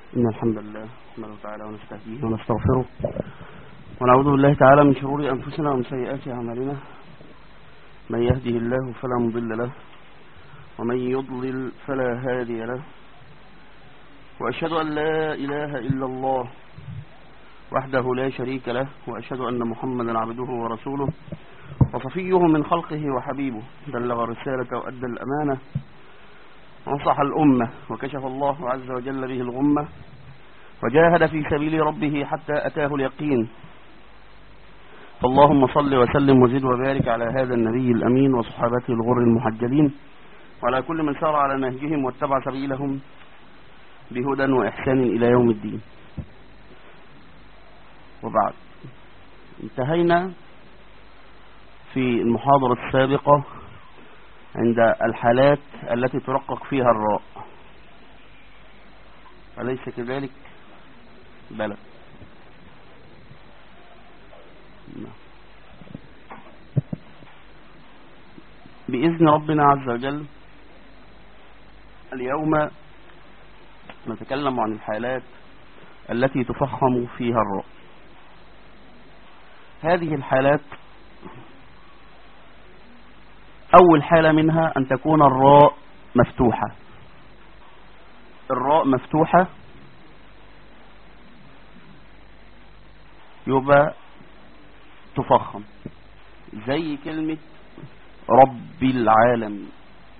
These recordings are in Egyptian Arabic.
إن الحمد لله نحمده تعالى ونستهديه ونستغفره ونعوذ بالله تعالى من شرور أنفسنا ومن سيئات أعمالنا من يهده الله فلا مضل له ومن يضلل فلا هادي له وأشهد أن لا إله إلا الله وحده لا شريك له وأشهد أن محمدا عبده ورسوله وصفيه من خلقه وحبيبه بلغ الرسالة وأدى الأمانة ونصح الأمة وكشف الله عز وجل به الغمة وجاهد في سبيل ربه حتى أتاه اليقين فاللهم صل وسلم وزد وبارك على هذا النبي الأمين وصحابته الغر المحجلين وعلى كل من سار على نهجهم واتبع سبيلهم بهدى وإحسان إلى يوم الدين وبعد انتهينا في المحاضرة السابقة عند الحالات التي ترقق فيها الراء أليس كذلك بلى بإذن ربنا عز وجل اليوم نتكلم عن الحالات التي تفخم فيها الراء هذه الحالات أول حالة منها أن تكون الراء مفتوحة الراء مفتوحة يبقى تفخم زي كلمة رب العالمين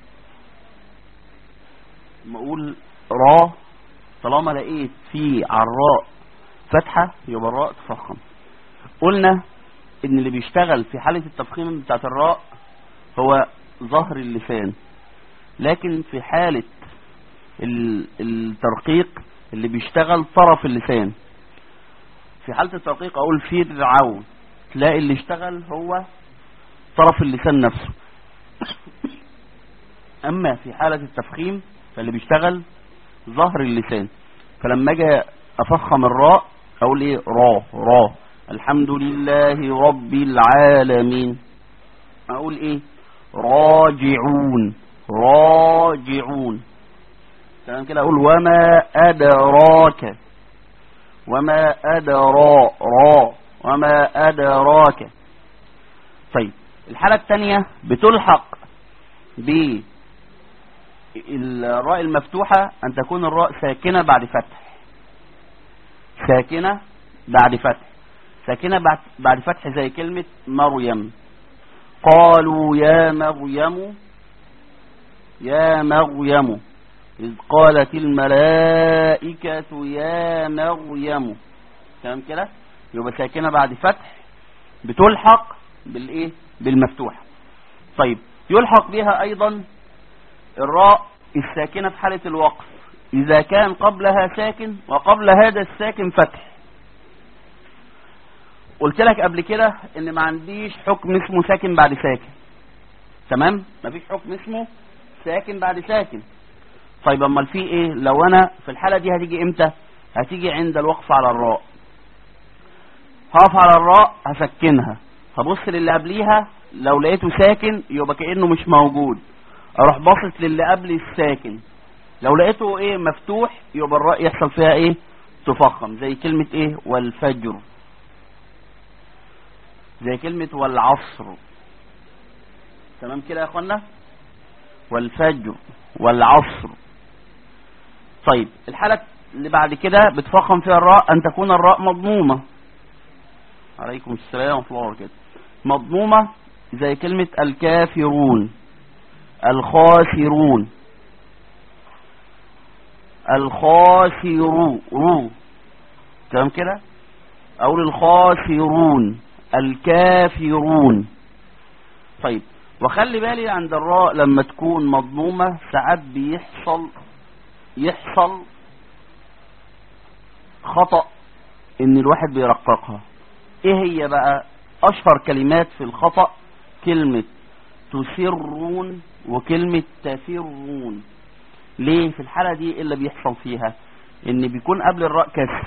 لما أقول را طالما لقيت في على الراء فتحة يبقى الراء تفخم قلنا ان اللي بيشتغل في حالة التفخيم بتاعت الراء هو ظهر اللسان لكن في حالة الترقيق اللي بيشتغل طرف اللسان في حالة الترقيق اقول فرعون تلاقي اللي اشتغل هو طرف اللسان نفسه اما في حالة التفخيم فاللي بيشتغل ظهر اللسان فلما اجي افخم الراء اقول ايه را را الحمد لله رب العالمين اقول ايه راجعون راجعون تمام كده اقول وما ادراك وما ادرا را وما ادراك طيب الحالة الثانية بتلحق ب الراء المفتوحة ان تكون الراء ساكنة بعد فتح ساكنة بعد فتح ساكنة بعد, بعد فتح زي كلمة مريم قالوا يا مريم يا مريم إذ قالت الملائكة يا مريم تمام كده يبقى ساكنة بعد فتح بتلحق بالايه بالمفتوحة طيب يلحق بها ايضا الراء الساكنة في حالة الوقف اذا كان قبلها ساكن وقبل هذا الساكن فتح قلت لك قبل كده ان ما عنديش حكم اسمه ساكن بعد ساكن تمام مفيش حكم اسمه ساكن بعد ساكن طيب امال في ايه لو انا في الحالة دي هتيجي امتى هتيجي عند الوقف على الراء هقف على الراء هسكنها هبص للي قبليها لو لقيته ساكن يبقى كأنه مش موجود اروح باصص للي قبل الساكن لو لقيته ايه مفتوح يبقى الراء يحصل فيها ايه تفخم زي كلمة ايه والفجر زي كلمة والعصر تمام كده يا اخوانا والفجر والعصر طيب الحالة اللي بعد كده بتفخم فيها الراء ان تكون الراء مضمومة عليكم السلام ورحمة الله وبركاته مضمومة زي كلمة الكافرون الخاسرون الخاسرون رو تمام كده اقول الخاسرون الكافرون طيب وخلي بالي عند الراء لما تكون مضمومة ساعات بيحصل يحصل خطأ ان الواحد بيرققها ايه هي بقى اشهر كلمات في الخطأ كلمة تسرون وكلمة تفرون ليه في الحالة دي ايه اللي بيحصل فيها ان بيكون قبل الراء كسر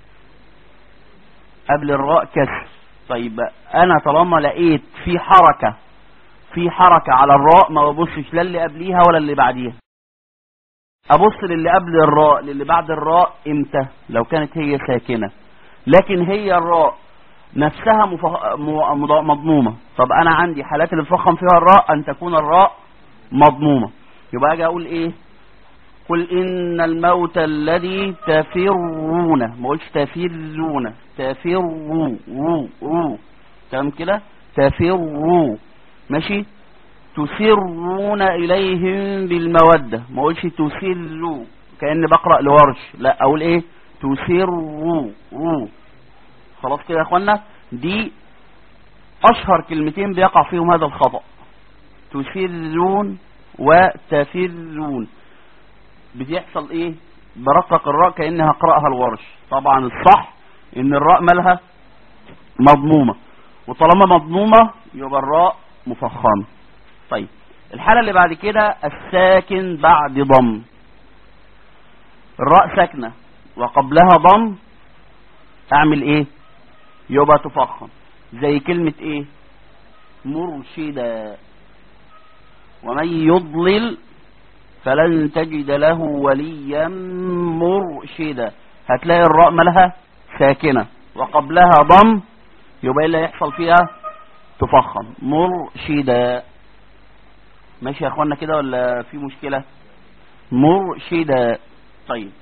قبل الراء كسر طيب انا طالما لقيت في حركة في حركة على الراء ما ببصش لا اللي قبليها ولا اللي بعديها ابص للي قبل الراء للي بعد الراء امتى لو كانت هي ساكنة لكن هي الراء نفسها مفخ... م... مضمومة طب انا عندي حالات اللي بفخم فيها الراء ان تكون الراء مضمومة يبقى اجي اقول ايه قل ان الموت الذي تفرون ما قلتش تفرون تفروا رو رو تمام كده تفروا ماشي تسرون إليهم بالمودة ما أقولش تسروا كأني بقرأ لورش لا أقول إيه تسروا رو خلاص كده يا أخوانا دي أشهر كلمتين بيقع فيهم هذا الخطأ تسرون وتفرون بيحصل إيه برقق الراء كأني هقرأها الورش طبعا الصح إن الراء مالها مضمومة وطالما مضمومة يبقى الراء مفخمة طيب الحالة اللي بعد كده الساكن بعد ضم الراء ساكنة وقبلها ضم اعمل ايه يبقى تفخم زي كلمة ايه مرشدا ومن يضلل فلن تجد له وليا مرشدا هتلاقي الراء مالها ساكنة وقبلها ضم يبقى اللي هيحصل فيها تفخم مرشدا ماشي يا اخوانا كده ولا في مشكلة مرشدا طيب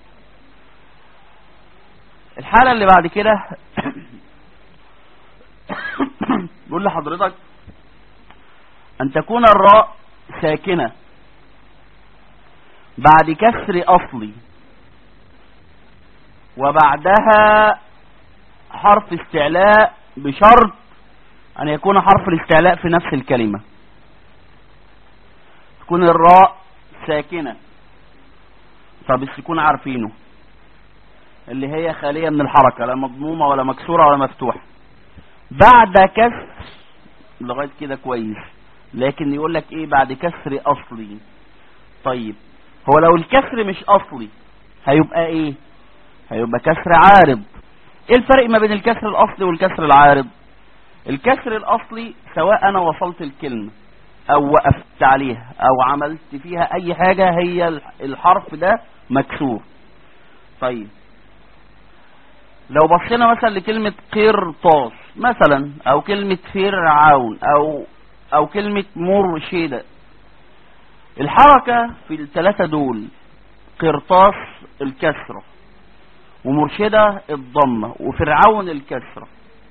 الحالة اللي بعد كده بقول لحضرتك ان تكون الراء ساكنة بعد كسر اصلي وبعدها حرف استعلاء بشرط ان يكون حرف الاستعلاء في نفس الكلمة تكون الراء ساكنة طب السكون عارفينه اللي هي خالية من الحركة لا مضمومة ولا مكسورة ولا مفتوحة بعد كسر لغاية كده كويس لكن يقول لك ايه بعد كسر اصلي طيب هو لو الكسر مش اصلي هيبقى ايه هيبقى كسر عارض ايه الفرق ما بين الكسر الاصلي والكسر العارض الكسر الاصلي سواء انا وصلت الكلمة او وقفت عليها او عملت فيها اي حاجة هي الحرف ده مكسور طيب لو بصينا مثلا لكلمة قرطاس مثلا او كلمة فرعون او او كلمة مرشدة الحركة في الثلاثة دول قرطاس الكسرة ومرشدة الضمة وفرعون الكسرة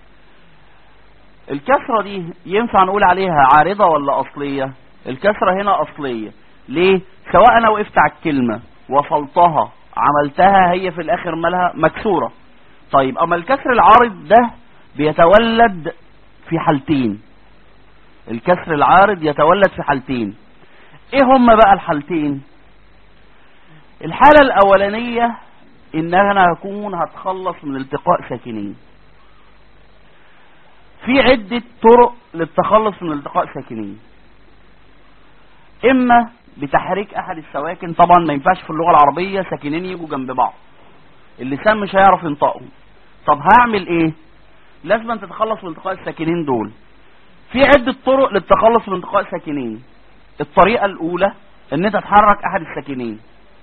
الكسرة دي ينفع نقول عليها عارضة ولا أصلية الكسرة هنا أصلية ليه سواء أنا وقفت على الكلمة وصلتها عملتها هي في الآخر مالها مكسورة طيب أما الكسر العارض ده بيتولد في حالتين الكسر العارض يتولد في حالتين ايه هما بقى الحالتين الحالة الاولانية ان انا هكون هتخلص من التقاء ساكنين في عدة طرق للتخلص من التقاء ساكنين اما بتحريك احد السواكن طبعا ما ينفعش في اللغة العربية ساكنين يجوا جنب بعض اللسان مش هيعرف ينطقهم طب هعمل ايه لازم أن تتخلص من التقاء الساكنين دول في عدة طرق للتخلص من التقاء ساكنين الطريقة الاولى ان انت تحرك احد الساكنين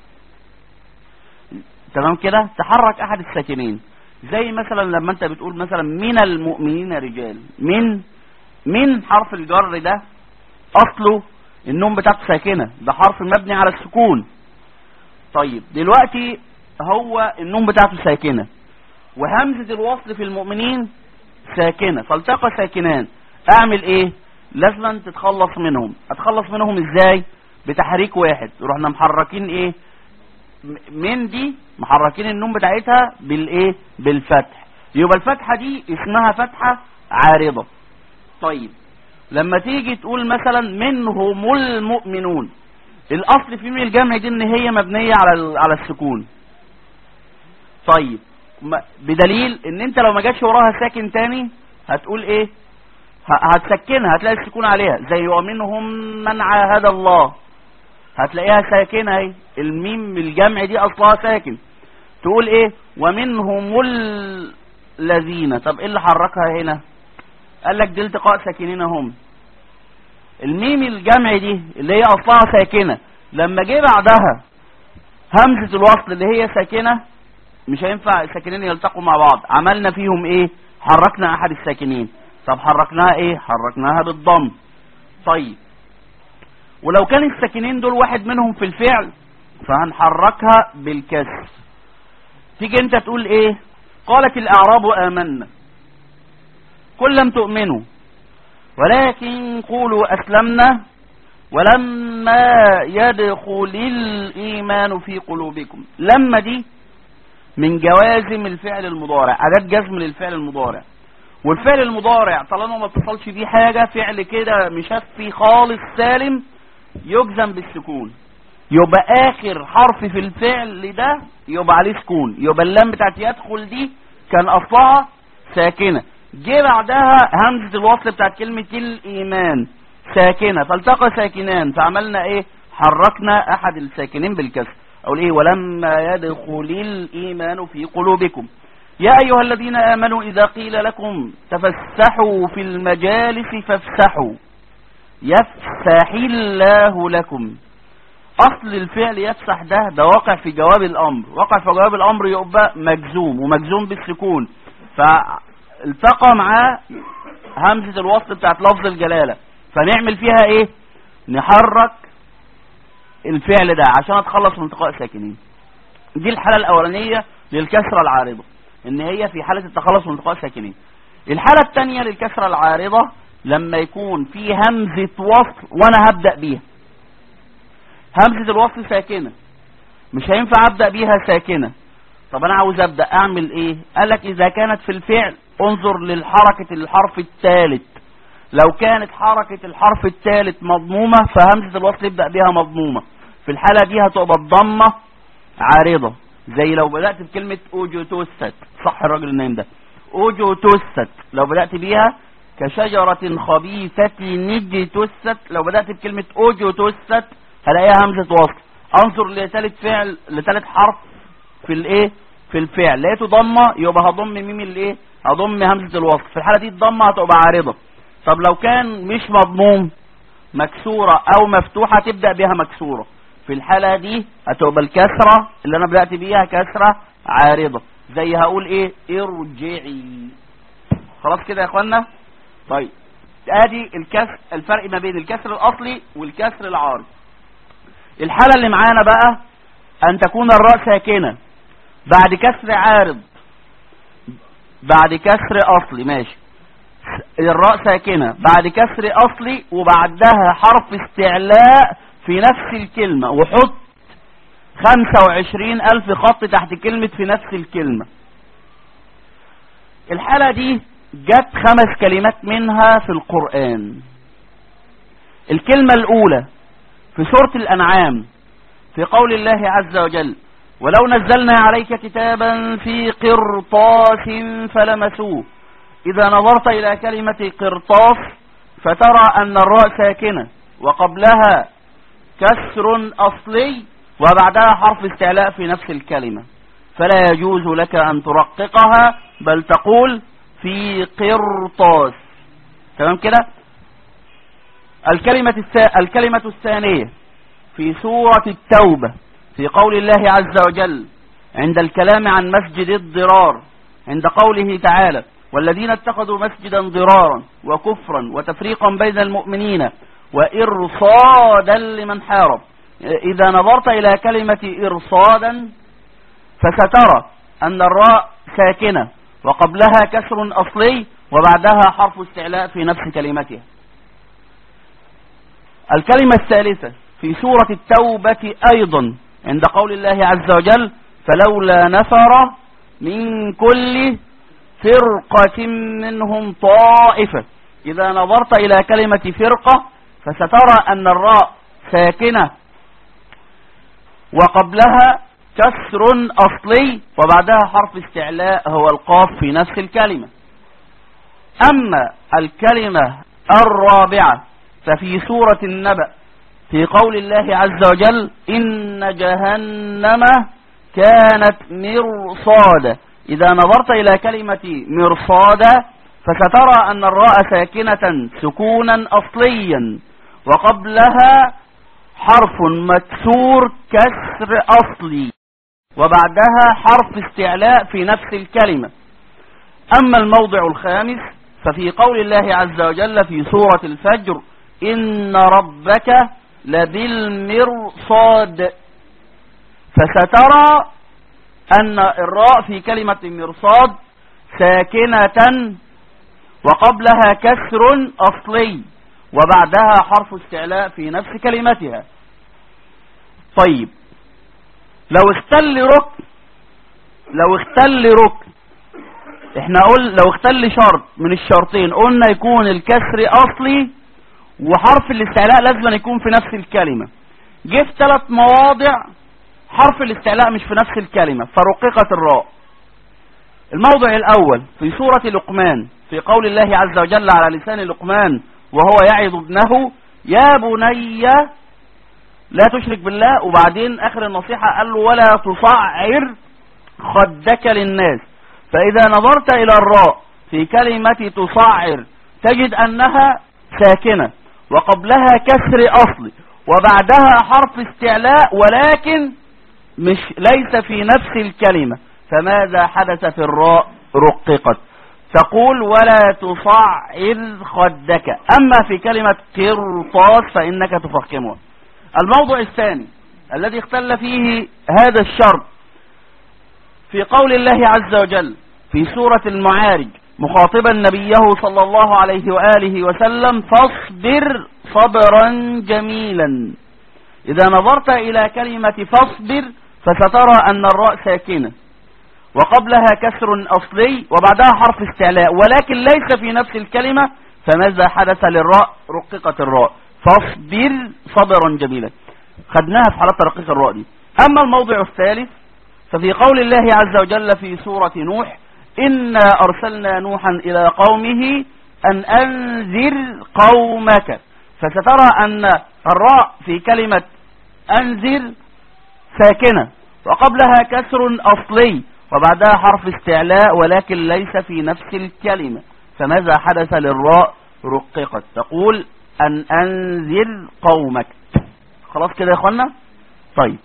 تمام كده تحرك احد الساكنين زي مثلا لما انت بتقول مثلا من المؤمنين رجال من من حرف الجر ده اصله النوم بتاعته ساكنة ده حرف مبني على السكون طيب دلوقتي هو النوم بتاعته ساكنة وهمزة الوصل في المؤمنين ساكنة فالتقى ساكنان اعمل ايه لازم تتخلص منهم اتخلص منهم ازاي بتحريك واحد رحنا محركين ايه من دي محركين النون بتاعتها بالايه بالفتح يبقى الفتحة دي اسمها فتحة عارضة طيب لما تيجي تقول مثلا منهم المؤمنون الاصل في من الجمع دي ان هي مبنية على على السكون طيب بدليل ان انت لو ما جاتش وراها ساكن تاني هتقول ايه هتسكنها هتلاقي السكون عليها زي ومنهم من عاهد الله هتلاقيها ساكنة اهي الميم الجمع دي اصلها ساكن تقول ايه ومنهم الذين طب ايه اللي حركها هنا قال لك دي التقاء ساكنين هم الميم الجمع دي اللي هي اصلها ساكنة لما جه بعدها همزة الوصل اللي هي ساكنة مش هينفع الساكنين يلتقوا مع بعض عملنا فيهم ايه حركنا احد الساكنين طب حركناها ايه حركناها بالضم طيب ولو كان الساكنين دول واحد منهم في الفعل فهنحركها بالكسر تيجي انت تقول ايه قالت الاعراب امنا قل لم تؤمنوا ولكن قولوا اسلمنا ولما يدخل الايمان في قلوبكم لما دي من جوازم الفعل المضارع اداه جزم للفعل المضارع والفعل المضارع طالما ما اتصلش بيه حاجه فعل كده مشفي خالص سالم يجزم بالسكون يبقى اخر حرف في الفعل ده يبقى عليه سكون يبقى اللام بتاعت يدخل دي كان اصلها ساكنه جه بعدها همزه الوصل بتاعت كلمه الايمان ساكنه فالتقى ساكنان فعملنا ايه حركنا احد الساكنين بالكسر اقول ايه ولما يدخل الايمان في قلوبكم يا ايها الذين امنوا اذا قيل لكم تفسحوا في المجالس فافسحوا يفسح الله لكم اصل الفعل يفسح ده ده واقع في جواب الامر واقع في جواب الامر يبقى مجزوم ومجزوم بالسكون فالتقى معاه همزة الوصل بتاعت لفظ الجلالة فنعمل فيها ايه نحرك الفعل ده عشان اتخلص من التقاء ساكنين دي الحالة الاولانية للكسرة العارضة ان هي في حالة التخلص من التقاء ساكنين الحالة الثانية للكسرة العارضة لما يكون في همزة وصل وانا هبدأ بيها همزة الوصل ساكنة مش هينفع ابدأ بيها ساكنة طب انا عاوز ابدأ اعمل ايه قال لك اذا كانت في الفعل انظر للحركة الحرف الثالث لو كانت حركة الحرف الثالث مضمومة فهمزة الوصل يبدأ بها مضمومة في الحالة دي هتبقى الضمة عارضة زي لو بدأت بكلمة اوجوتوست صح الراجل النايم ده اوجوتوست لو بدأت بيها كشجرة خبيثة نجتوست لو بدأت بكلمة اوجوتوست هلاقيها همزة وصل انظر لثالث فعل لثالث حرف في الايه في الفعل لقيته ضمه يبقى هضم ميم الايه هضم همزة الوصل في الحالة دي الضمه هتبقى عارضة طب لو كان مش مضموم مكسورة او مفتوحة تبدأ بها مكسورة في الحالة دي هتبقى الكسرة اللي انا بدأت بيها كسرة عارضة زي هقول ايه ارجعي خلاص كده يا اخوانا طيب ادي الكسر الفرق ما بين الكسر الاصلي والكسر العارض الحالة اللي معانا بقى ان تكون الراء ساكنة بعد كسر عارض بعد كسر اصلي ماشي الراء ساكنة بعد كسر اصلي وبعدها حرف استعلاء في نفس الكلمة وحط خمسة وعشرين الف خط تحت كلمة في نفس الكلمة الحالة دي جت خمس كلمات منها في القرآن الكلمة الاولى في سورة الانعام في قول الله عز وجل ولو نزلنا عليك كتابا في قرطاس فلمسوه إذا نظرت إلى كلمة قرطاس فترى أن الراء ساكنة وقبلها كسر أصلي وبعدها حرف استعلاء في نفس الكلمة فلا يجوز لك أن ترققها بل تقول في قرطاس تمام كده الكلمة, الث... الكلمة الثانية في سورة التوبة في قول الله عز وجل عند الكلام عن مسجد الضرار عند قوله تعالى والذين اتخذوا مسجدا ضرارا وكفرا وتفريقا بين المؤمنين وإرصادا لمن حارب إذا نظرت إلى كلمة إرصادا فسترى أن الراء ساكنة وقبلها كسر أصلي وبعدها حرف استعلاء في نفس كلمتها الكلمة الثالثة في سورة التوبة أيضا عند قول الله عز وجل فلولا نفر من كل فرقة منهم طائفة إذا نظرت إلى كلمة فرقة فسترى أن الراء ساكنة وقبلها كسر أصلي وبعدها حرف استعلاء هو القاف في نفس الكلمة أما الكلمة الرابعة ففي سورة النبأ في قول الله عز وجل إن جهنم كانت مرصادا إذا نظرت إلى كلمة مرصادا فسترى أن الراء ساكنة سكونا أصليا وقبلها حرف مكسور كسر أصلي وبعدها حرف استعلاء في نفس الكلمة أما الموضع الخامس ففي قول الله عز وجل في سورة الفجر إن ربك لبالمرصاد فسترى أن الراء في كلمة المرصاد ساكنة وقبلها كسر أصلي وبعدها حرف استعلاء في نفس كلمتها طيب لو اختل ركن لو اختل ركن احنا قول لو اختل شرط من الشرطين قلنا يكون الكسر اصلي وحرف الاستعلاء لازم يكون في نفس الكلمة جه في ثلاث مواضع حرف الاستعلاء مش في نفس الكلمة فرققت الراء الموضع الاول في سورة لقمان في قول الله عز وجل على لسان لقمان وهو يعظ ابنه يا بني لا تشرك بالله وبعدين اخر النصيحة قال له ولا تصعر خدك للناس فاذا نظرت الى الراء في كلمة تصعر تجد انها ساكنة وقبلها كسر اصلي وبعدها حرف استعلاء ولكن مش ليس في نفس الكلمة فماذا حدث في الراء رققت تقول ولا تصعر خدك أما في كلمة قرطاس فإنك تفخمها الموضوع الثاني الذي اختل فيه هذا الشرط في قول الله عز وجل في سورة المعارج مخاطبا نبيه صلى الله عليه وآله وسلم فاصبر صبرا جميلا إذا نظرت إلى كلمة فاصبر فسترى أن الراء ساكنة وقبلها كسر أصلي وبعدها حرف استعلاء ولكن ليس في نفس الكلمة فماذا حدث للراء رققت الراء فاصبر صبرا جميلا خدناها في حالات ترقيق الراء دي أما الموضع الثالث ففي قول الله عز وجل في سورة نوح إنا أرسلنا نوحا إلى قومه أن أنذر قومك فسترى أن الراء في كلمة أنذر ساكنة وقبلها كسر أصلي وبعدها حرف استعلاء ولكن ليس في نفس الكلمة فماذا حدث للراء رققت تقول أن أنذر قومك خلاص كده يا اخوانا طيب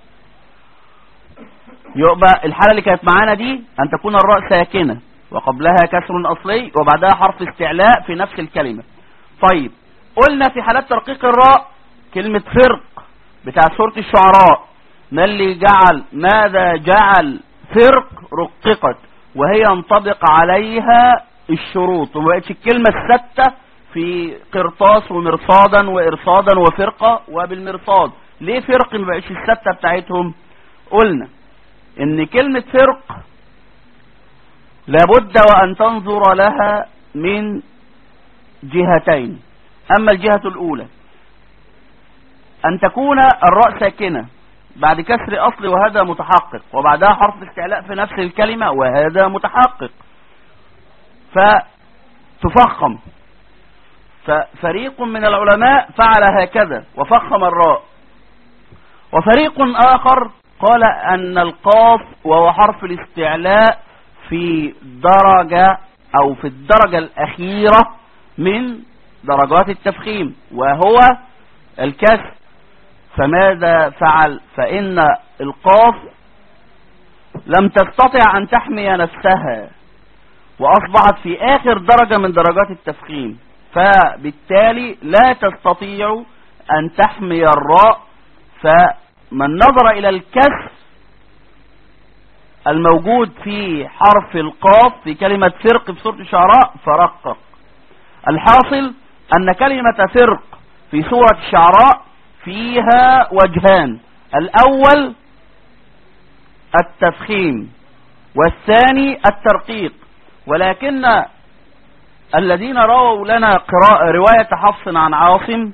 يبقى الحالة اللي كانت معانا دي أن تكون الراء ساكنة وقبلها كسر أصلي وبعدها حرف استعلاء في نفس الكلمة طيب قلنا في حالات ترقيق الراء كلمة فرق بتاع سورة الشعراء ما اللي جعل ماذا جعل فرق رققت وهي ينطبق عليها الشروط وما بقتش الكلمة الستة في قرطاس ومرصادا وإرصادا وفرقة وبالمرصاد ليه فرق ما بقتش الستة بتاعتهم قلنا ان كلمة فرق لابد وان تنظر لها من جهتين اما الجهة الاولى ان تكون الراء ساكنة بعد كسر اصل وهذا متحقق وبعدها حرف استعلاء في نفس الكلمة وهذا متحقق فتفخم ففريق من العلماء فعل هكذا وفخم الراء وفريق آخر قال أن القاف وهو حرف الاستعلاء في درجة أو في الدرجة الأخيرة من درجات التفخيم وهو الكسر فماذا فعل فإن القاف لم تستطع أن تحمي نفسها وأصبحت في آخر درجة من درجات التفخيم فبالتالي لا تستطيع أن تحمي الراء فمن نظر إلى الكسر الموجود في حرف القاف في كلمة فرق في سورة الشعراء فرقق الحاصل أن كلمة فرق في سورة الشعراء فيها وجهان الأول التفخيم والثاني الترقيق ولكن الذين رووا لنا قراءة رواية حفص عن عاصم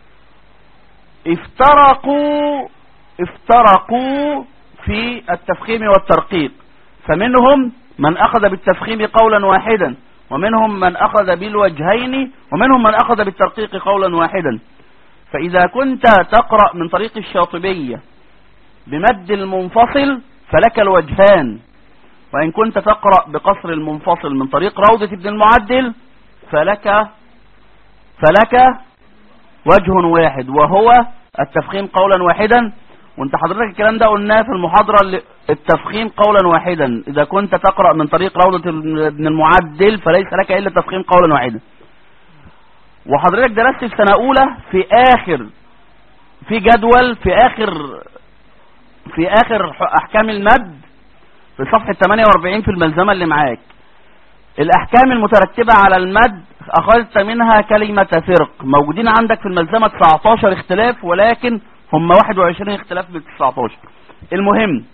افترقوا افترقوا في التفخيم والترقيق فمنهم من أخذ بالتفخيم قولا واحدا ومنهم من أخذ بالوجهين ومنهم من أخذ بالترقيق قولا واحدا فإذا كنت تقرأ من طريق الشاطبية بمد المنفصل فلك الوجهان وإن كنت تقرأ بقصر المنفصل من طريق روضة ابن المعدل فلك فلك وجه واحد وهو التفخيم قولا واحدا وانت حضرتك الكلام ده قلناه في المحاضرة اللي التفخيم قولا واحدا اذا كنت تقرأ من طريق روضة ابن المعدل فليس لك الا التفخيم قولا واحدا وحضرتك درست في سنة اولى في اخر في جدول في اخر في اخر احكام المد في صفحة 48 في الملزمة اللي معاك الاحكام المترتبة على المد اخذت منها كلمة فرق موجودين عندك في الملزمة 19 اختلاف ولكن هم 21 اختلاف بال 19 المهم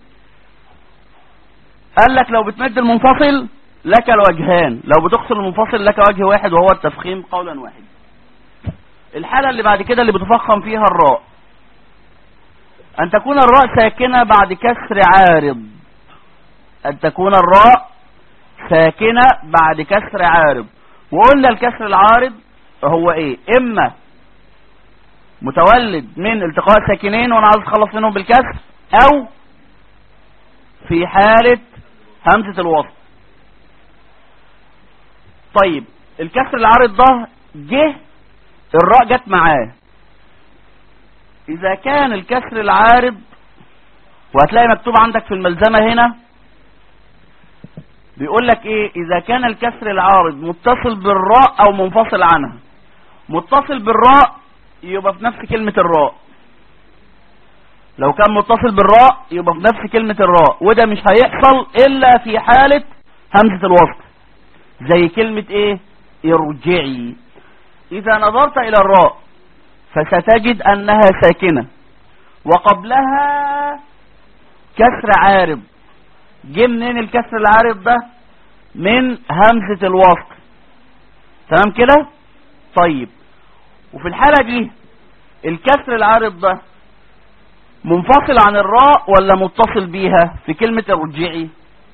قال لك لو بتمد المنفصل لك الوجهان لو بتقصر المنفصل لك وجه واحد وهو التفخيم قولا واحد الحالة اللي بعد كده اللي بتفخم فيها الراء أن تكون الراء ساكنة بعد كسر عارض أن تكون الراء ساكنة بعد كسر عارض وقلنا الكسر العارض هو ايه اما متولد من التقاء ساكنين وانا عاوز اخلص منهم بالكسر او في حالة همزة الوسط طيب الكسر العارض ده جه الراء جت معاه اذا كان الكسر العارض وهتلاقي مكتوب عندك في الملزمة هنا بيقول لك ايه اذا كان الكسر العارض متصل بالراء او منفصل عنها متصل بالراء يبقى في نفس كلمة الراء لو كان متصل بالراء يبقى في نفس كلمة الراء وده مش هيحصل الا في حالة همزة الوصل زي كلمة ايه ارجعي اذا نظرت الى الراء فستجد انها ساكنة وقبلها كسر عارض جه منين الكسر العارض ده من همزة الوصل تمام كده طيب وفي الحالة دي الكسر العارض ده منفصل عن الراء ولا متصل بيها في كلمة الرجعي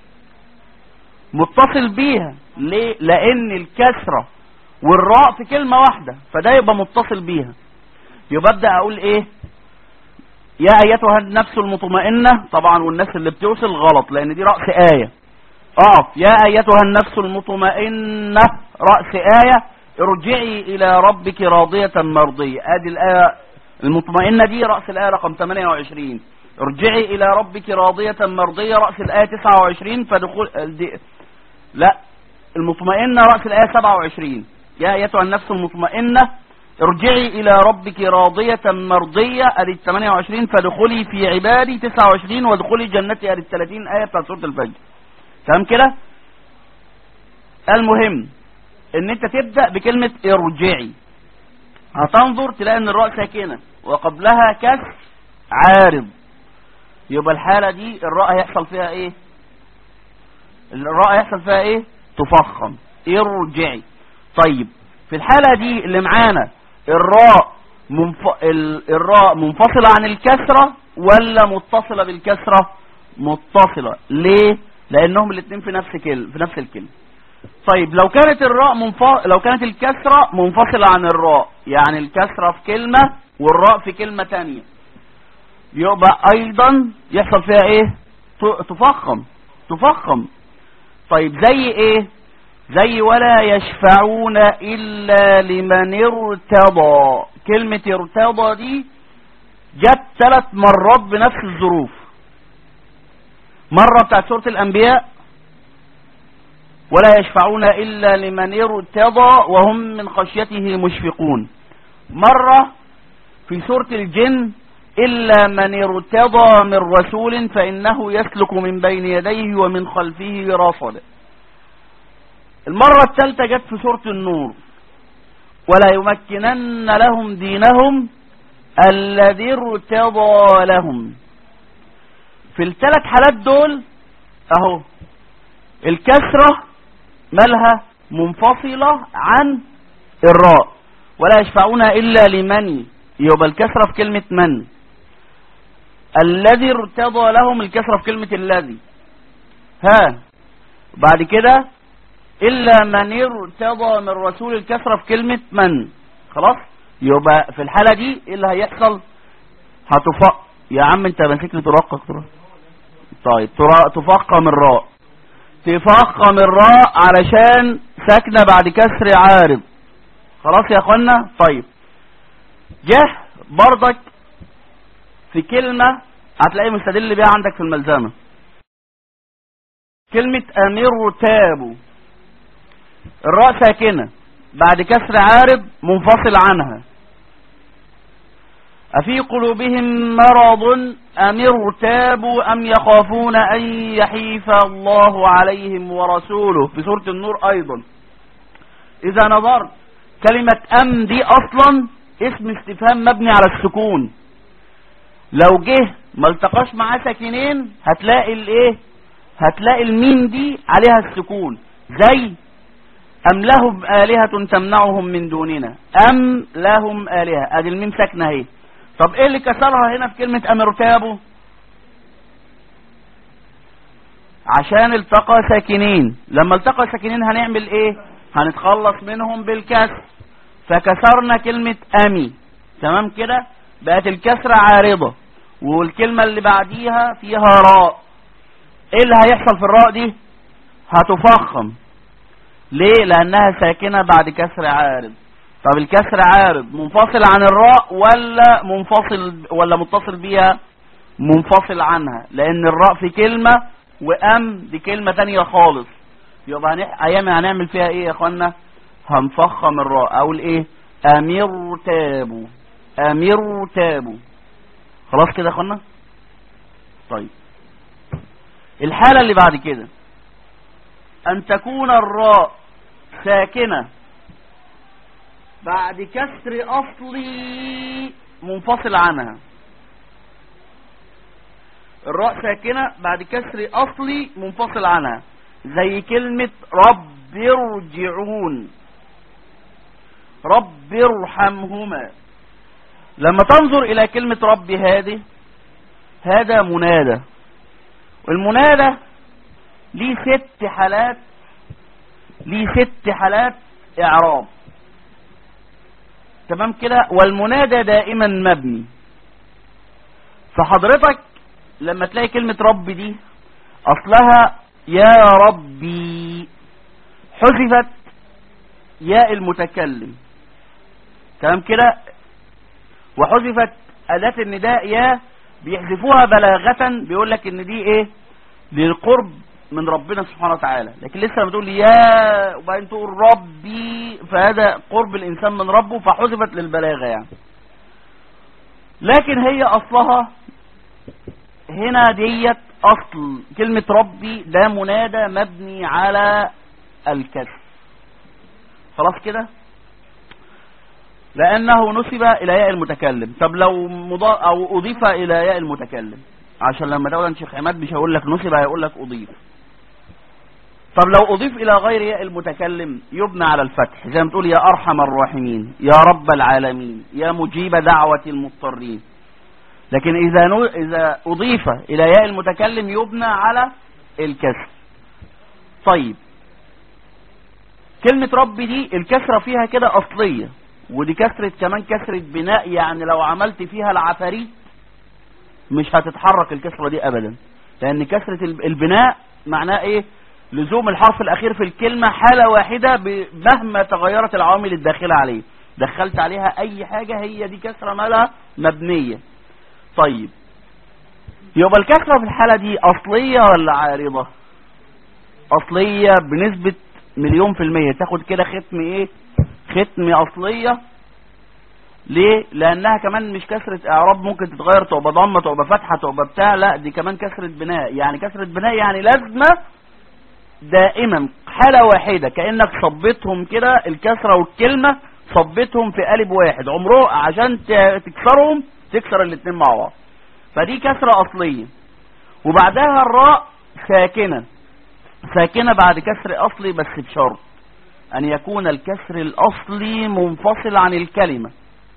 متصل بيها ليه لان الكسرة والراء في كلمة واحدة فده يبقى متصل بيها يبقى ابدا اقول ايه يا ايتها النفس المطمئنة طبعا والناس اللي بتوصل غلط لان دي رأس آية اقف يا ايتها النفس المطمئنة رأس آية ارجعي الى ربك راضية مرضية ادي الآية المطمئنة دي رأس الآية رقم 28 ارجعي الى ربك راضية مرضية رأس الآية 29 فدخول دي لا المطمئنة رأس الآية 27 يا ايتها النفس المطمئنة ارجعي الى ربك راضية مرضية ادي 28 فدخلي في عبادي 29 وادخلي جنتي ادي 30 آية بتاعت سورة الفجر تمام كده المهم ان انت تبدأ بكلمة ارجعي هتنظر تلاقي ان الراء ساكنة وقبلها كسر عارض يبقى الحالة دي الراء هيحصل فيها ايه الراء هيحصل فيها ايه تفخم ارجعي طيب في الحالة دي اللي معانا الراء منف... الراء منفصلة عن الكسرة ولا متصلة بالكسرة متصلة ليه لانهم الاثنين في نفس كل... في نفس الكلمة طيب لو كانت الراء منف... لو كانت الكسرة منفصلة عن الراء يعني الكسرة في كلمة والراء في كلمة تانية يبقى ايضا يحصل فيها ايه تفخم تفخم طيب زي ايه زي ولا يشفعون إلا لمن ارتضى كلمة ارتضى دي جت ثلاث مرات بنفس الظروف مرة بتاعت سورة الأنبياء ولا يشفعون إلا لمن ارتضى وهم من خشيته مشفقون مرة في سورة الجن إلا من ارتضى من رسول فإنه يسلك من بين يديه ومن خلفه رصدا المرة الثالثة جت في سورة النور ولا يمكنن لهم دينهم الذي ارتضى لهم في الثلاث حالات دول اهو الكسرة مالها منفصلة عن الراء ولا يشفعون الا لمن يبقى الكسرة في كلمة من الذي ارتضى لهم الكسرة في كلمة الذي ها بعد كده إلا من ارتضى من رسول الكسرة في كلمة من خلاص يبقى في الحالة دي إيه اللي هيحصل هتفق يا عم انت ماسك لي ترقق طيب تفقم الراء تفقم الراء علشان ساكنة بعد كسر عارض خلاص يا اخوانا طيب جه برضك في كلمة هتلاقي مستدل بيها عندك في الملزمة كلمة أمر تابوا الراء ساكنة بعد كسر عارب منفصل عنها أفي قلوبهم مرض أم ارتابوا أم يخافون أن يحيف الله عليهم ورسوله في سورة النور أيضا إذا نظرت كلمة أم دي أصلا اسم استفهام مبني على السكون لو جه ما التقاش معاه ساكنين هتلاقي الايه هتلاقي الميم دي عليها السكون زي أم لهم آلهة تمنعهم من دوننا أم لهم آلهة ادي الميم ساكنة اهي طب ايه اللي كسرها هنا في كلمة أم ارتابوا عشان التقى ساكنين لما التقى ساكنين هنعمل ايه هنتخلص منهم بالكسر فكسرنا كلمة أمي تمام كده بقت الكسرة عارضة والكلمة اللي بعديها فيها راء ايه اللي هيحصل في الراء دي هتفخم ليه لانها ساكنة بعد كسر عارض طب الكسر عارض منفصل عن الراء ولا منفصل ولا متصل بيها منفصل عنها لان الراء في كلمة وام دي كلمة تانية خالص يبقى هنح... ايام هنعمل فيها ايه يا اخوانا هنفخم الراء اقول ايه امير تابوا امير تابوا خلاص كده يا اخوانا طيب الحالة اللي بعد كده ان تكون الراء ساكنة بعد كسر اصلي منفصل عنها الراء ساكنة بعد كسر اصلي منفصل عنها زي كلمة رب ارجعون رب ارحمهما لما تنظر الى كلمة رب هذه هذا منادى والمنادى ليه ست حالات ليه ست حالات اعراب تمام كده والمنادى دائما مبني فحضرتك لما تلاقي كلمة رب دي اصلها يا ربي حذفت ياء المتكلم تمام كده وحذفت أداة النداء يا بيحذفوها بلاغة بيقول لك ان دي ايه للقرب من ربنا سبحانه وتعالى لكن لسه لما تقول يا وبعدين تقول ربي فهذا قرب الانسان من ربه فحذفت للبلاغة يعني لكن هي اصلها هنا ديت اصل كلمة ربي ده منادى مبني على الكسر خلاص كده لانه نسب الى ياء المتكلم طب لو مضا او اضيف الى ياء المتكلم عشان لما تقول شيخ عماد مش هيقول لك نسب هيقول لك اضيف طب لو اضيف الى غير ياء المتكلم يبنى على الفتح زي ما تقول يا ارحم الراحمين يا رب العالمين يا مجيب دعوة المضطرين لكن اذا نو... اذا اضيف الى ياء المتكلم يبنى على الكسر طيب كلمة رب دي الكسرة فيها كده اصلية ودي كسرة كمان كسرة بناء يعني لو عملت فيها العفاريت مش هتتحرك الكسرة دي ابدا لان كسرة البناء معناه ايه لزوم الحرف الاخير في الكلمة حالة واحدة مهما تغيرت العوامل الداخلة عليه دخلت عليها اي حاجة هي دي كسرة مالها مبنية طيب يبقى الكسرة في الحالة دي اصلية ولا عارضة اصلية بنسبة مليون في المية تاخد كده ختم ايه ختم اصلية ليه لانها كمان مش كسرة اعراب ممكن تتغير تبقى ضمة تبقى فتحة تبقى بتاع لا دي كمان كسرة بناء يعني كسرة بناء يعني لازمة دائما حالة واحدة كأنك صبتهم كده الكسرة والكلمة صبتهم في قالب واحد عمره عشان تكسرهم تكسر الاتنين مع بعض فدي كسرة اصلية وبعدها الراء ساكنة ساكنة بعد كسر اصلي بس بشرط ان يكون الكسر الاصلي منفصل عن الكلمة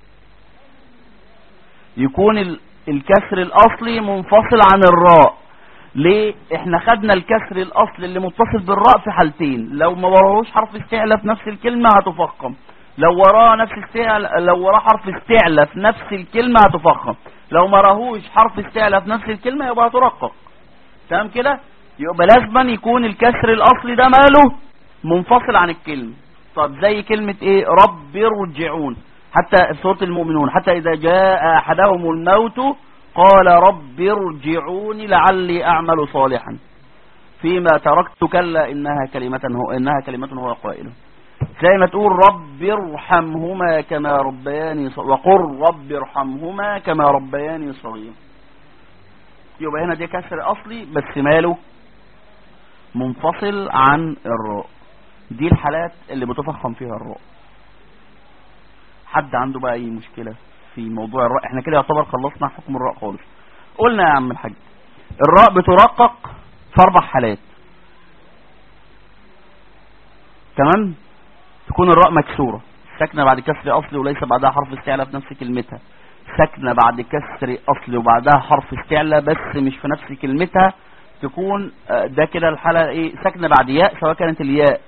يكون الكسر الاصلي منفصل عن الراء ليه احنا خدنا الكسر الاصلي اللي متصل بالراء في حالتين لو ما وراهوش حرف استعلى في نفس الكلمة هتفخم لو وراه نفس استعلى لو وراه حرف استعلى في نفس الكلمة هتفخم لو ما راهوش حرف استعلى في نفس الكلمة يبقى هترقق تمام كده يبقى لازما يكون الكسر الاصلي ده ماله منفصل عن الكلمة طب زي كلمة ايه رب ارجعون حتى في سورة المؤمنون حتى اذا جاء احدهم الموت قال رب ارجعوني لعلي أعمل صالحا فيما تركت كلا إنها كلمة هو إنها كلمة هو قائله زي ما تقول رب ارحمهما كما ربياني صغير وقل رب ارحمهما كما ربياني صغير يبقى هنا دي كسر أصلي بس ماله منفصل عن الراء دي الحالات اللي بتفخم فيها الراء حد عنده بقى اي مشكلة في موضوع الراء احنا كده يعتبر خلصنا حكم الراء خالص قلنا يا عم الحاج الراء بترقق في اربع حالات تمام تكون الراء مكسورة ساكنة بعد كسر اصلي وليس بعدها حرف استعلاء في نفس كلمتها ساكنة بعد كسر اصلي وبعدها حرف استعلاء بس مش في نفس كلمتها تكون ده كده الحالة ايه ساكنة بعد ياء سواء كانت الياء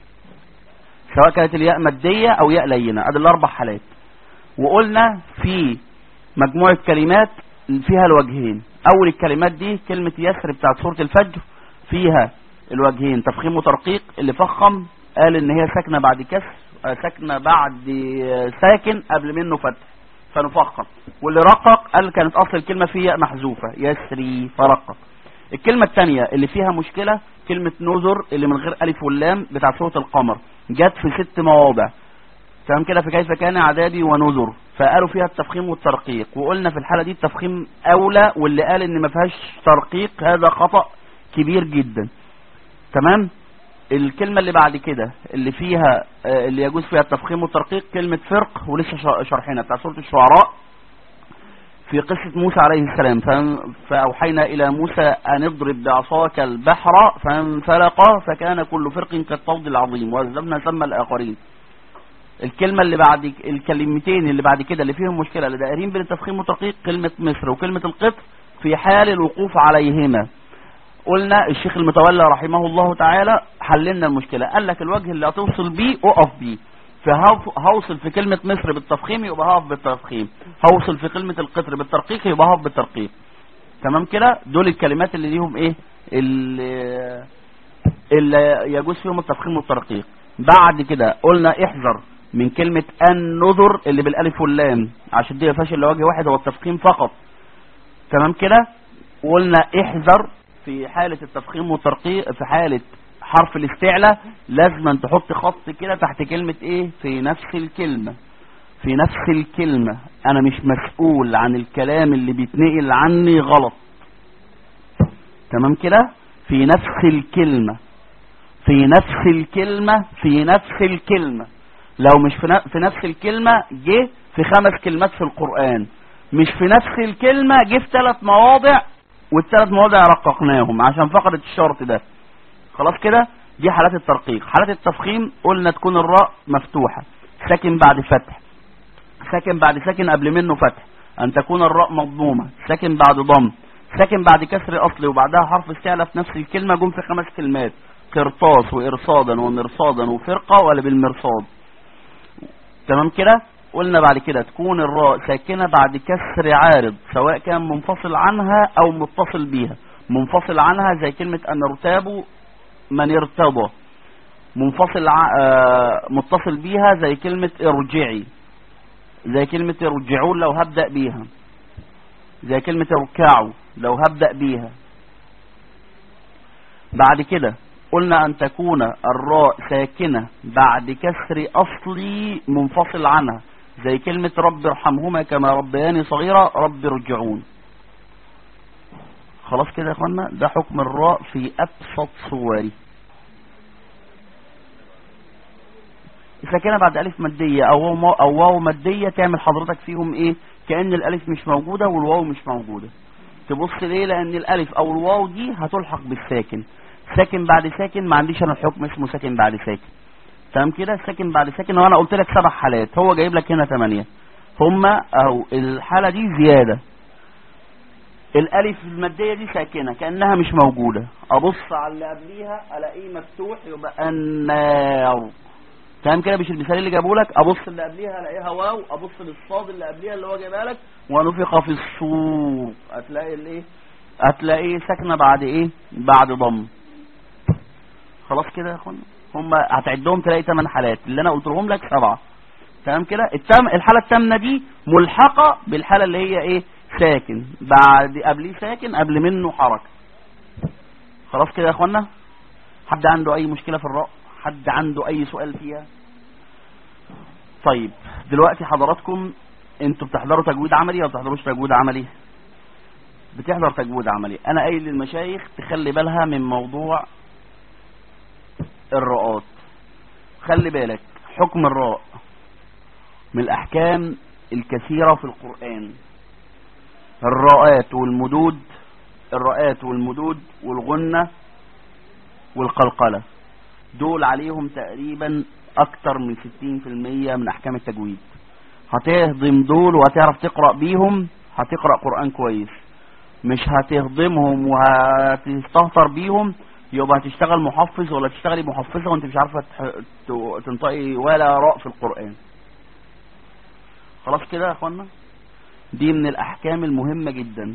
سواء كانت الياء مادية او ياء لينة ادي الاربع حالات وقلنا في مجموعة كلمات فيها الوجهين اول الكلمات دي كلمة يسر بتاعت سورة الفجر فيها الوجهين تفخيم وترقيق اللي فخم قال ان هي ساكنة بعد كسر ساكنة بعد ساكن قبل منه فتح فنفخم واللي رقق قال كانت اصل الكلمة فيها محذوفة يسري فرقق الكلمة الثانية اللي فيها مشكلة كلمة نذر اللي من غير ألف واللام بتاع سورة القمر جت في ست مواضع تمام كده في كيف كان عذابي ونذر فقالوا فيها التفخيم والترقيق وقلنا في الحالة دي التفخيم أولى واللي قال إن ما فيهاش ترقيق هذا خطأ كبير جدا تمام الكلمة اللي بعد كده اللي فيها اللي يجوز فيها التفخيم والترقيق كلمة فرق ولسه شرحنا بتاع سورة الشعراء في قصة موسى عليه السلام فأوحينا إلى موسى أن اضرب بعصاك البحر فانفلق فكان كل فرق كالطود العظيم وأذبنا ثم الآخرين الكلمة اللي بعد الكلمتين اللي بعد كده اللي فيهم مشكلة اللي دائرين بين التفخيم والترقيق كلمة مصر وكلمة القطر في حال الوقوف عليهما قلنا الشيخ المتولى رحمه الله تعالى حللنا المشكلة قال لك الوجه اللي هتوصل بيه اقف بيه فهوصل في كلمة مصر بالتفخيم يبقى هقف بالتفخيم هوصل في كلمة القطر بالترقيق يبقى هقف بالترقيق تمام كده دول الكلمات اللي ليهم ايه اللي, اللي يجوز فيهم التفخيم والترقيق بعد كده قلنا احذر من كلمة النذر اللي بالالف واللام عشان دي فاشل لوجه واحد هو التفخيم فقط تمام كده وقلنا احذر في حالة التفخيم والترقيق في حالة حرف الاستعلاء لازم أن تحط خط كده تحت كلمة ايه في نفس الكلمة في نفس الكلمة انا مش مسؤول عن الكلام اللي بيتنقل عني غلط تمام كده في نفس الكلمة في نفس الكلمة في نفس الكلمة لو مش في, في نفس الكلمة جه في خمس كلمات في القرآن مش في نفس الكلمة جه في ثلاث مواضع والثلاث مواضع رققناهم عشان فقرة الشرط ده خلاص كده دي حالات الترقيق حالات التفخيم قلنا تكون الراء مفتوحة ساكن بعد فتح ساكن بعد ساكن قبل منه فتح ان تكون الراء مضمومة ساكن بعد ضم ساكن بعد كسر اصلي وبعدها حرف استعلى في نفس الكلمة جم في خمس كلمات قرطاس وارصادا ومرصادا وفرقة ولا بالمرصاد تمام كده قلنا بعد كده تكون الراء ساكنة بعد كسر عارض سواء كان منفصل عنها او متصل بيها منفصل عنها زي كلمة ان ارتابوا من ارتضى منفصل ع... آه متصل بيها زي كلمة ارجعي زي كلمة ارجعون لو هبدأ بيها زي كلمة اركعوا لو هبدأ بيها بعد كده قلنا أن تكون الراء ساكنة بعد كسر أصلي منفصل عنها زي كلمة رب ارحمهما كما ربياني صغيرة رب ارجعون خلاص كده يا اخوانا ده حكم الراء في ابسط صوره ساكنه بعد الف ماديه او واو او واو ماديه تعمل حضرتك فيهم ايه كان الالف مش موجوده والواو مش موجوده تبص ليه لان الالف او الواو دي هتلحق بالساكن ساكن بعد ساكن ما عنديش انا الحكم اسمه ساكن بعد ساكن تمام كده ساكن بعد ساكن وانا قلت لك سبع حالات هو جايب لك هنا ثمانية هما اهو الحاله دي زياده الالف الماديه دي ساكنه كانها مش موجوده ابص على اللي قبليها الاقيه مفتوح يبقى النار تمام كده مش المثال اللي جابه لك ابص اللي قبليها الاقيها واو ابص للصاد اللي قبليها اللي هو جايبها لك ونفخ في الصور هتلاقي الايه هتلاقيه ساكنه بعد ايه بعد ضم خلاص كده يا اخوانا هم هتعدهم تلاقي 8 حالات اللي انا قلت لهم لك سبعه تمام كده التم الحاله الثامنه دي ملحقه بالحاله اللي هي ايه ساكن بعد قبليه ساكن قبل منه حركة خلاص كده يا اخوانا حد عنده اي مشكلة في الراء حد عنده اي سؤال فيها طيب دلوقتي حضراتكم انتوا بتحضروا تجويد عملي ولا بتحضروش تجويد عملي بتحضر تجويد عملي انا قايل للمشايخ تخلي بالها من موضوع الراءات خلي بالك حكم الراء من الاحكام الكثيرة في القرآن الراءات والمدود الراءات والمدود والغنة والقلقلة دول عليهم تقريبا اكتر من 60% من احكام التجويد هتهضم دول وهتعرف تقرأ بيهم هتقرأ قرآن كويس مش هتهضمهم وهتستهتر بيهم يبقى هتشتغل محفظ ولا تشتغلي محفظة وانت مش عارفة تنطقي ولا راء في القرآن خلاص كده يا اخوانا دي من الاحكام المهمة جدا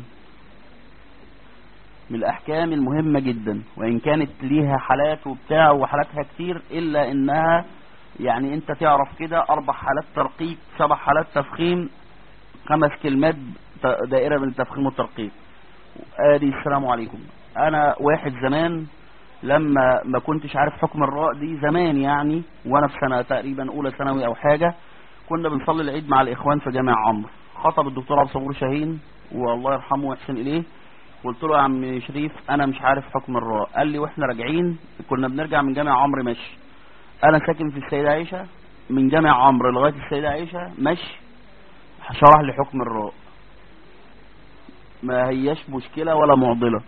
من الاحكام المهمة جدا وان كانت ليها حالات وبتاع وحالاتها كتير الا انها يعني انت تعرف كده اربع حالات ترقيق سبع حالات تفخيم خمس كلمات دائرة من التفخيم والترقيق ادي السلام عليكم انا واحد زمان لما ما كنتش عارف حكم الراء دي زمان يعني وانا في سنة تقريبا اولى ثانوي او حاجة كنا بنصلي العيد مع الاخوان في جامع عمرو خطب الدكتور عبد الصبور شاهين والله يرحمه ويحسن اليه قلت له يا عم شريف انا مش عارف حكم الراء قال لي واحنا راجعين كنا بنرجع من جامع عمرو مشي انا ساكن في السيدة عائشة من جامع عمرو لغاية السيدة عائشة مشي شرح لي حكم الراء ما هياش مشكلة ولا معضلة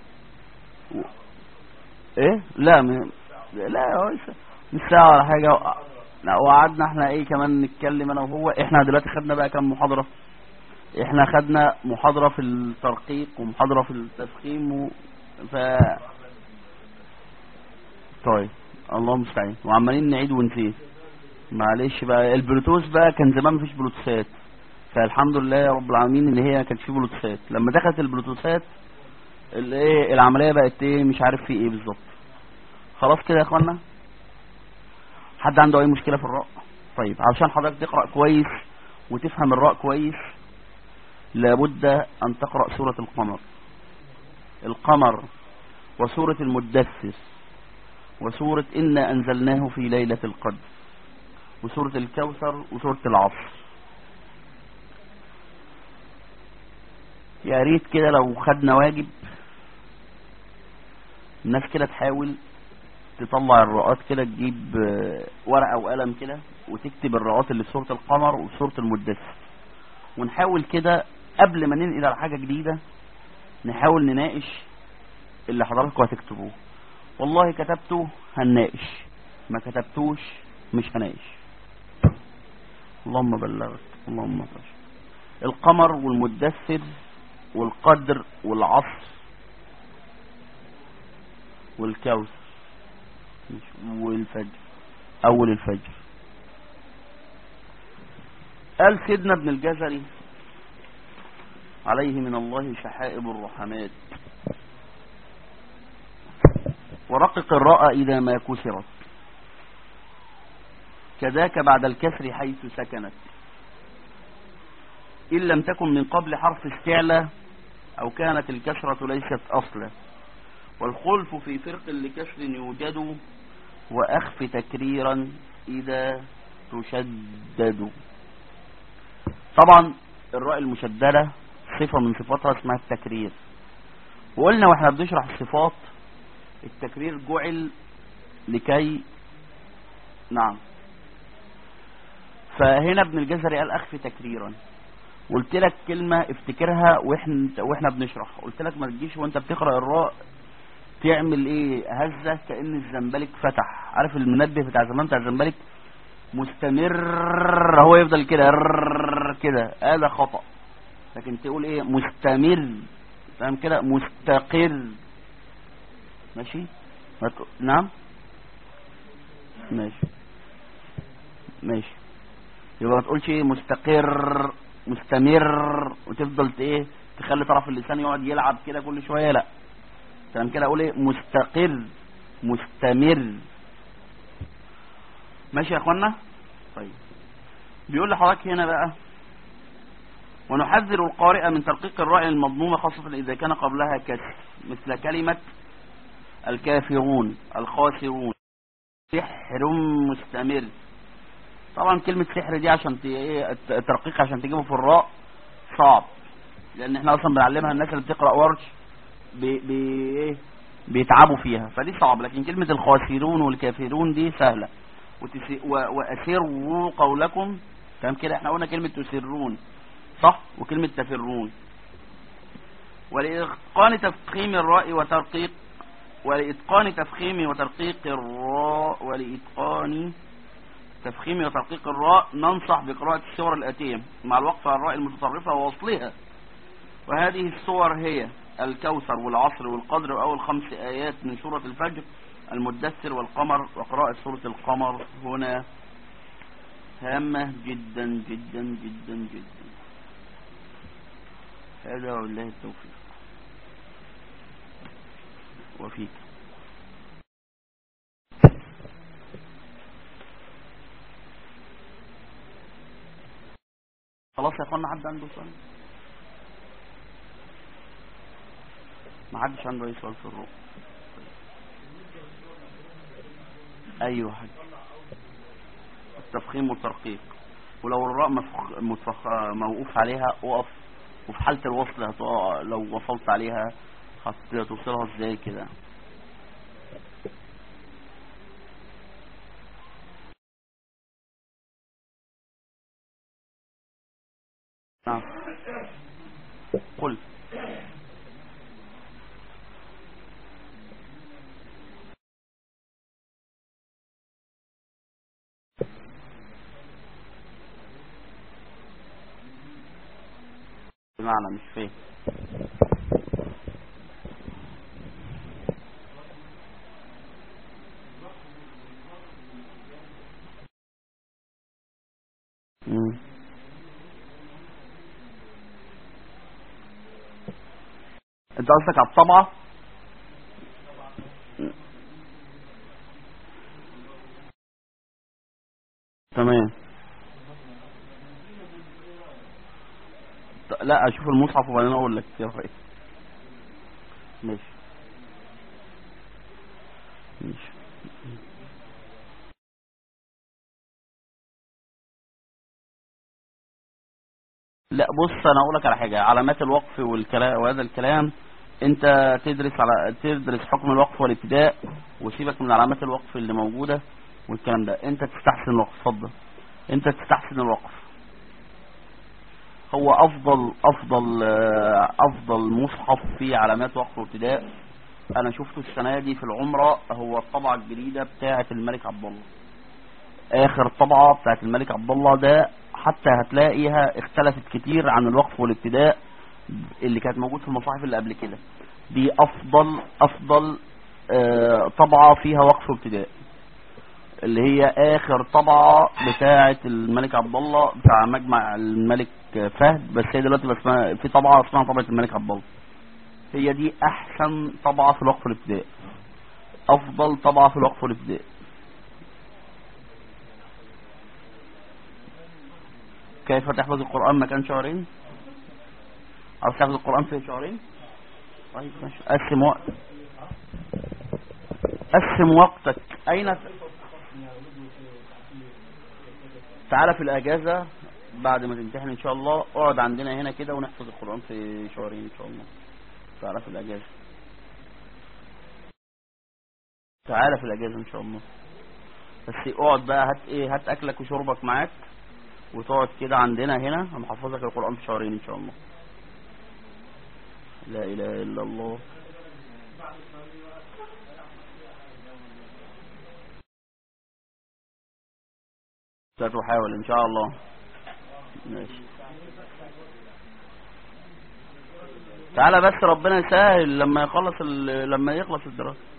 ايه لا م... لا هو مش ساعة ولا حاجة لا وقعدنا احنا ايه كمان نتكلم انا وهو احنا دلوقتي خدنا بقى كام محاضرة احنا خدنا محاضرة في الترقيق ومحاضرة في التفخيم و... ف طيب الله المستعان وعمالين نعيد ونزيد معلش بقى البلوتوث بقى كان زمان مفيش بلوتوثات فالحمد لله يا رب العالمين ان هي ما كانش فيه بلوتوثات لما دخلت البلوتوثات الايه العمليه بقت ايه مش عارف في ايه بالظبط خلاص كده يا اخوانا حد عنده اي مشكله في الراء طيب علشان حضرتك تقرا كويس وتفهم الراء كويس لابد ان تقرا سوره القمر القمر وسوره المدثر وسوره انا انزلناه في ليله القدر وسوره الكوثر وسوره العصر يا ريت كده لو خدنا واجب الناس كده تحاول تطلع الرؤات كده تجيب ورقة وقلم كده وتكتب الرؤات اللي في سورة القمر وفي سورة المدثر ونحاول كده قبل ما ننقل على حاجة جديدة نحاول نناقش اللي حضراتكم هتكتبوه والله كتبته هنناقش ما كتبتوش مش هناقش اللهم بلغت اللهم بلغت القمر والمدثر والقدر والعصر والكوثر والفجر اول الفجر قال سيدنا ابن الجزري عليه من الله شحائب الرحمات ورقق الراء اذا ما كسرت كذاك بعد الكسر حيث سكنت إن لم تكن من قبل حرف استعلى أو كانت الكسرة ليست أصلا والخلف في فرق لكسر يوجد وأخف تكريرا إذا تشدد طبعا الراء المشددة صفة من صفاتها اسمها التكرير وقلنا واحنا بنشرح الصفات التكرير جعل لكي نعم فهنا ابن الجزري قال أخف تكريرا قلت لك كلمة افتكرها واحنا واحنا بنشرح قلت لك ما تجيش وانت بتقرأ الراء تعمل ايه هزة كأن الزنبلك فتح عارف المنبه بتاع زمان بتاع الزنبلك مستمر هو يفضل كده كده هذا خطأ لكن تقول ايه مستمر فاهم كده مستقر ماشي نعم ماشي ماشي يبقى ما تقولش ايه مستقر مستمر وتفضل ايه تخلي طرف اللسان يقعد يلعب كده كل شويه لا تمام كده اقول ايه مستقر مستمر ماشي يا اخوانا طيب بيقول لحضرتك هنا بقى ونحذر القارئ من ترقيق الراء المضمومة خاصة إذا كان قبلها كسر مثل كلمة الكافرون الخاسرون سحر مستمر طبعا كلمة سحر دي عشان ت- إيه الترقيق عشان تجيبه في الراء صعب لأن احنا أصلا بنعلمها الناس اللي بتقرأ ورش بي بي إيه بيتعبوا فيها فدي صعب لكن كلمة الخاسرون والكافرون دي سهلة وتس- و- وأسروا قولكم تمام كده احنا قلنا كلمة تسرون صح وكلمة تفرون ولإتقان تفخيم الراء وترقيق ولإتقان تفخيم وترقيق الراء ولإتقان تفخيم وترقيق الراء ننصح بقراءة السور الآتية مع الوقف على الراء المتطرفة ووصلها وهذه السور هي الكوثر والعصر والقدر وأول خمس آيات من سورة الفجر المدثر والقمر وقراءة سورة القمر هنا هامة جدا جدا جدا جدا هذا وبالله التوفيق وفيك خلاص يا اخوانا حد عنده سؤال ما حدش عنده اي سؤال في الروح ايوه حاج التفخيم والترقيق ولو الراء مفخ... متفخ... موقوف عليها اقف وفي حالة الوصل هتقع لو وصلت عليها هتوصلها ازاي كده نعم قل بمعنى مش فاهم مم. انت قصدك على الطبعة مم. تمام ط- لا اشوف المصحف وبعدين اقول لك يا رأيك ماشي ماشي لا بص انا اقول لك على حاجه علامات الوقف والكلام وهذا الكلام انت تدرس على تدرس حكم الوقف والابتداء وسيبك من علامات الوقف اللي موجوده والكلام ده انت تستحسن الوقف اتفضل انت تستحسن الوقف هو افضل افضل آه، افضل مصحف في علامات وقف وابتداء انا شفته السنه دي في العمره هو الطبعه الجديده بتاعه الملك عبد الله اخر طبعه بتاعه الملك عبد الله ده حتى هتلاقيها اختلفت كتير عن الوقف والابتداء اللي كانت موجود في المصاحف اللي قبل كده دي افضل افضل آه، طبعه فيها وقف وابتداء اللي هي اخر طبعه بتاعه الملك عبد الله بتاع مجمع الملك فهد بس هي دلوقتي بس اسمها- في طبعه اسمها طبعه الملك عبد الله هي دي احسن طبعه في الوقف والابتداء افضل طبعه في الوقف والابتداء كيف تحفظ القرآن مكان شهرين عاوز تحفظ القرآن في شهرين طيب ماشي قسم وقت قسم وقتك أين ت- تعالى في الأجازة بعد ما تمتحن إن شاء الله اقعد عندنا هنا كده ونحفظ القرآن في شهرين إن شاء الله تعالى في الأجازة تعالى في الأجازة إن شاء الله بس اقعد بقى هات ايه هات أكلك وشربك معاك وتقعد كده عندنا هنا هنحفظك القرآن في شهرين ان شاء الله لا اله الا الله ستحاول ان شاء الله ماشي تعالى بس ربنا يسهل لما يخلص ال... لما يخلص الدراسة